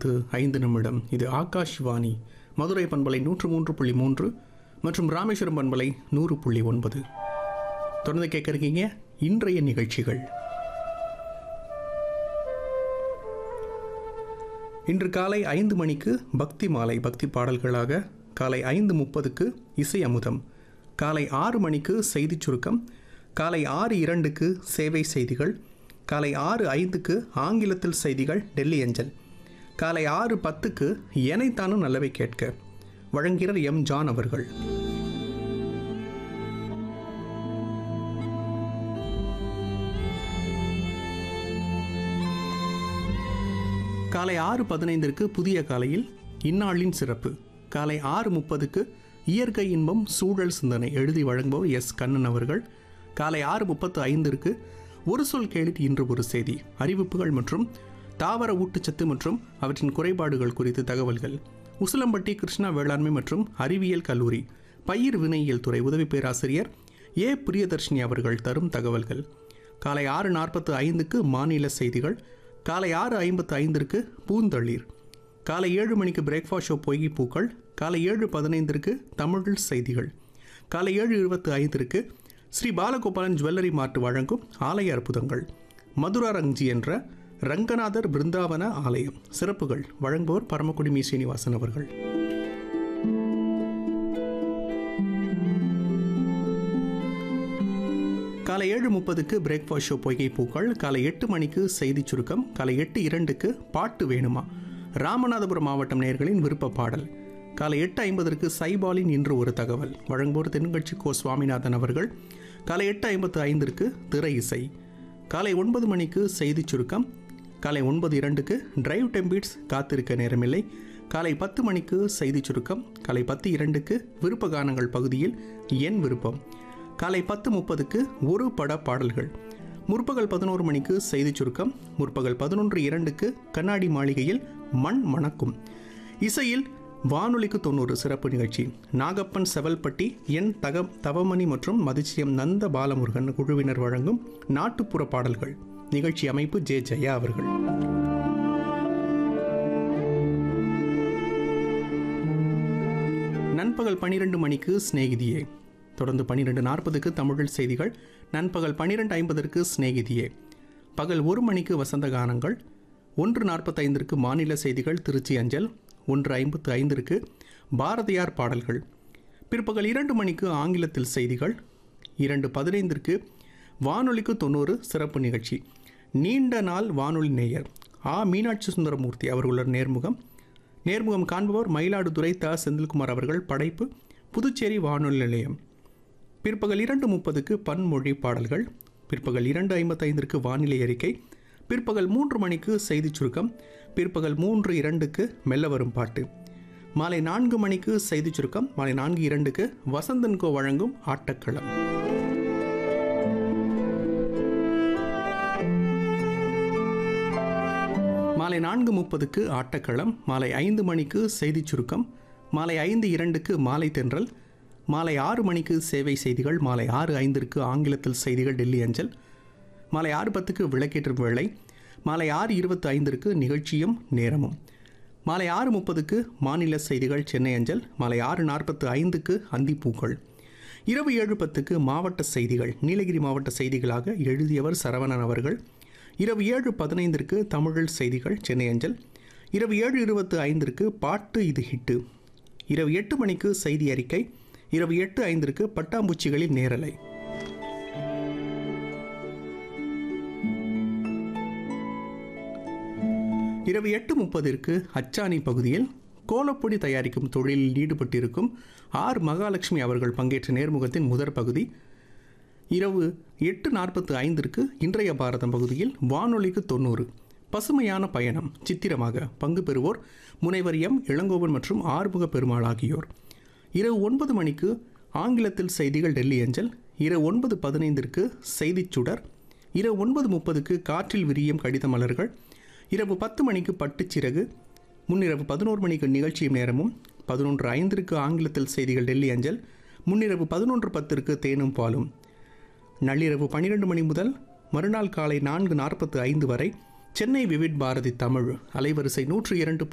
ஐம்பத்து ஐந்து நிமிடம் இது ஆகாஷ்வாணி மதுரை பண்பலை நூற்று மூன்று புள்ளி மூன்று மற்றும் ராமேஸ்வரம் பண்பலை நூறு புள்ளி ஒன்பது தொடர்ந்து கேட்குறீங்க இன்றைய நிகழ்ச்சிகள் இன்று காலை ஐந்து மணிக்கு பக்தி மாலை பக்தி பாடல்களாக காலை ஐந்து முப்பதுக்கு இசை அமுதம் காலை ஆறு மணிக்கு செய்திச் சுருக்கம் காலை ஆறு இரண்டுக்கு சேவை செய்திகள் காலை ஆறு ஐந்துக்கு ஆங்கிலத்தில் செய்திகள் டெல்லி அஞ்சல் காலை ஆறு பத்துக்கு எனைத்தானும் நல்லவை கேட்க வழங்குகிறார் எம் ஜான் அவர்கள் காலை ஆறு பதினைந்திற்கு புதிய காலையில் இந்நாளின் சிறப்பு காலை ஆறு முப்பதுக்கு இயற்கை இன்பம் சூழல் சிந்தனை எழுதி வழங்குபவர் எஸ் கண்ணன் அவர்கள் காலை ஆறு முப்பத்து ஐந்திற்கு ஒரு சொல் கேளிட் இன்று ஒரு செய்தி அறிவிப்புகள் மற்றும் தாவர ஊட்டச்சத்து மற்றும் அவற்றின் குறைபாடுகள் குறித்து தகவல்கள் உசிலம்பட்டி கிருஷ்ணா வேளாண்மை மற்றும் அறிவியல் கல்லூரி பயிர் வினையியல் துறை உதவி பேராசிரியர் ஏ பிரியதர்ஷினி அவர்கள் தரும் தகவல்கள் காலை ஆறு நாற்பத்து ஐந்துக்கு மாநில செய்திகள் காலை ஆறு ஐம்பத்து ஐந்திற்கு பூந்தளிர் காலை ஏழு மணிக்கு பிரேக்ஃபாஸ்ட் ஷோ பொய்கி பூக்கள் காலை ஏழு பதினைந்திற்கு தமிழ் செய்திகள் காலை ஏழு இருபத்து ஐந்திற்கு ஸ்ரீ பாலகோபாலன் ஜுவல்லரி மார்ட் வழங்கும் ஆலய அற்புதங்கள் மதுரா ரங்ஜி என்ற ரங்கநாதர் பிருந்தாவன ஆலயம் சிறப்புகள் வழங்குவோர் பரமக்குடி மீ சீனிவாசன் அவர்கள் காலை ஏழு முப்பதுக்கு பிரேக்ஃபாஸ்ட் ஷோ பொய்கை பூக்கள் காலை எட்டு மணிக்கு செய்திச் சுருக்கம் காலை எட்டு இரண்டுக்கு பாட்டு வேணுமா ராமநாதபுரம் மாவட்டம் நேயர்களின் விருப்ப பாடல் காலை எட்டு ஐம்பதற்கு சைபாலின் இன்று ஒரு தகவல் வழங்குவோர் தென்கட்சி கோ சுவாமிநாதன் அவர்கள் காலை எட்டு ஐம்பத்து ஐந்திற்கு திரை இசை காலை ஒன்பது மணிக்கு செய்திச் சுருக்கம் காலை ஒன்பது இரண்டுக்கு டிரைவ் டெம்பீட்ஸ் காத்திருக்க நேரமில்லை காலை பத்து மணிக்கு செய்திச் சுருக்கம் காலை பத்து இரண்டுக்கு விருப்ப கானங்கள் பகுதியில் என் விருப்பம் காலை பத்து முப்பதுக்கு ஒரு பட பாடல்கள் முற்பகல் பதினோரு மணிக்கு செய்திச் சுருக்கம் முற்பகல் பதினொன்று இரண்டுக்கு கண்ணாடி மாளிகையில் மண் மணக்கும் இசையில் வானொலிக்கு தொண்ணூறு சிறப்பு நிகழ்ச்சி நாகப்பன் செவல்பட்டி என் தக தவமணி மற்றும் மதிச்சியம் நந்த பாலமுருகன் குழுவினர் வழங்கும் நாட்டுப்புற பாடல்கள் நிகழ்ச்சி அமைப்பு ஜே ஜெயா அவர்கள் நண்பகல் பனிரெண்டு மணிக்கு சிநேகிதியே தொடர்ந்து பன்னிரெண்டு நாற்பதுக்கு தமிழ் செய்திகள் நண்பகல் பன்னிரெண்டு ஐம்பதற்கு சிநேகிதியே பகல் ஒரு மணிக்கு வசந்த கானங்கள் ஒன்று நாற்பத்தைந்திற்கு மாநில செய்திகள் திருச்சி அஞ்சல் ஒன்று ஐம்பத்து ஐந்திற்கு பாரதியார் பாடல்கள் பிற்பகல் இரண்டு மணிக்கு ஆங்கிலத்தில் செய்திகள் இரண்டு பதினைந்திற்கு வானொலிக்கு தொண்ணூறு சிறப்பு நிகழ்ச்சி நீண்ட நாள் வானொலி நேயர் ஆ மீனாட்சி சுந்தரமூர்த்தி அவர்களுடைய நேர்முகம் நேர்முகம் காண்பவர் மயிலாடுதுறை த செந்தில்குமார் அவர்கள் படைப்பு புதுச்சேரி வானொலி நிலையம் பிற்பகல் இரண்டு முப்பதுக்கு பன்மொழி பாடல்கள் பிற்பகல் இரண்டு ஐம்பத்தைந்திற்கு வானிலை அறிக்கை பிற்பகல் மூன்று மணிக்கு செய்திச் சுருக்கம் பிற்பகல் மூன்று இரண்டுக்கு மெல்ல வரும் பாட்டு மாலை நான்கு மணிக்கு செய்திச் சுருக்கம் மாலை நான்கு இரண்டுக்கு வசந்தன்கோ வழங்கும் ஆட்டக்களம் மாலை நான்கு முப்பதுக்கு ஆட்டக்களம் மாலை ஐந்து மணிக்கு செய்திச் சுருக்கம் மாலை ஐந்து இரண்டுக்கு மாலை தென்றல் மாலை ஆறு மணிக்கு சேவை செய்திகள் மாலை ஆறு ஐந்திற்கு ஆங்கிலத்தில் செய்திகள் டெல்லி அஞ்சல் மாலை ஆறு பத்துக்கு விளக்கேற்றும் வேளை மாலை ஆறு இருபத்தி ஐந்திற்கு நிகழ்ச்சியும் நேரமும் மாலை ஆறு முப்பதுக்கு மாநில செய்திகள் சென்னை அஞ்சல் மாலை ஆறு நாற்பத்து ஐந்துக்கு அந்திப்பூக்கள் இரவு ஏழு பத்துக்கு மாவட்ட செய்திகள் நீலகிரி மாவட்ட செய்திகளாக எழுதியவர் சரவணன் அவர்கள் இரவு ஏழு பதினைந்திற்கு தமிழில் செய்திகள் சென்னை அஞ்சல் இரவு ஏழு இருபத்து ஐந்திற்கு பாட்டு இது ஹிட்டு இரவு எட்டு மணிக்கு செய்தி அறிக்கை இரவு எட்டு ஐந்திற்கு பட்டாம்பூச்சிகளின் நேரலை இரவு எட்டு முப்பதிற்கு அச்சாணி பகுதியில் கோலப்பொடி தயாரிக்கும் தொழிலில் ஈடுபட்டிருக்கும் ஆர் மகாலட்சுமி அவர்கள் பங்கேற்ற நேர்முகத்தின் முதற் பகுதி இரவு எட்டு நாற்பத்து ஐந்திற்கு இன்றைய பாரதம் பகுதியில் வானொலிக்கு தொண்ணூறு பசுமையான பயணம் சித்திரமாக பங்கு பெறுவோர் முனைவர் எம் இளங்கோவன் மற்றும் ஆறுமுக பெருமாள் ஆகியோர் இரவு ஒன்பது மணிக்கு ஆங்கிலத்தில் செய்திகள் டெல்லி அஞ்சல் இரவு ஒன்பது பதினைந்திற்கு செய்திச் சுடர் இரவு ஒன்பது முப்பதுக்கு காற்றில் விரியும் கடித மலர்கள் இரவு பத்து மணிக்கு பட்டுச்சிறகு முன்னிரவு பதினோரு மணிக்கு நிகழ்ச்சியும் நேரமும் பதினொன்று ஐந்திற்கு ஆங்கிலத்தில் செய்திகள் டெல்லி அஞ்சல் முன்னிரவு பதினொன்று பத்திற்கு தேனும் பாலும் நள்ளிரவு பன்னிரெண்டு மணி முதல் மறுநாள் காலை நான்கு நாற்பத்து ஐந்து வரை சென்னை விவிட் பாரதி தமிழ் அலைவரிசை நூற்று இரண்டு